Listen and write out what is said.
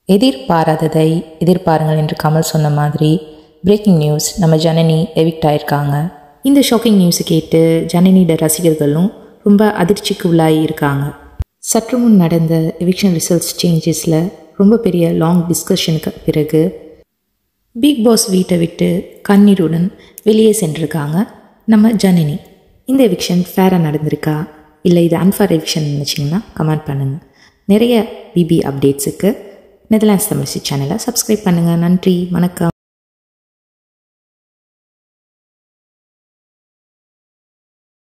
எதிர்பாராததை எதிர்பாருங்கள் என்று கமல் சொன்ன மாதிரி பிரேக்கிங் நியூஸ் நம்ம ஜனனி எவிக்ட் ஆயிருக்காங்க இந்த ஷாக்கிங் நியூஸை கேட்டு ஜனனியோட ரசிகர்களும் ரொம்ப அதிர்ச்சிக்கு உள்ளாகி இருக்காங்க சற்று முன் நடந்த எவிக்ஷன் ரிசல்ட்ஸ் சேஞ்சஸில் ரொம்ப பெரிய லாங் டிஸ்கஷனுக்கு பிறகு பிக் பாஸ் வீட்டை விட்டு கண்ணீருடன் வெளியே சென்றிருக்காங்க நம்ம ஜனனி இந்த எவிக்ஷன் ஃபேராக நடந்திருக்கா இல்லை இது அன்ஃபேர் எவிக்ஷன் நினச்சிங்கன்னா கமெண்ட் பண்ணுங்கள் நிறைய பிபி அப்டேட்ஸுக்கு நெதர்லாண்ட்ஸ் தமிழ்ச்சி சேனலை சப்ஸ்கிரைப் பண்ணுங்கள் நன்றி வணக்கம்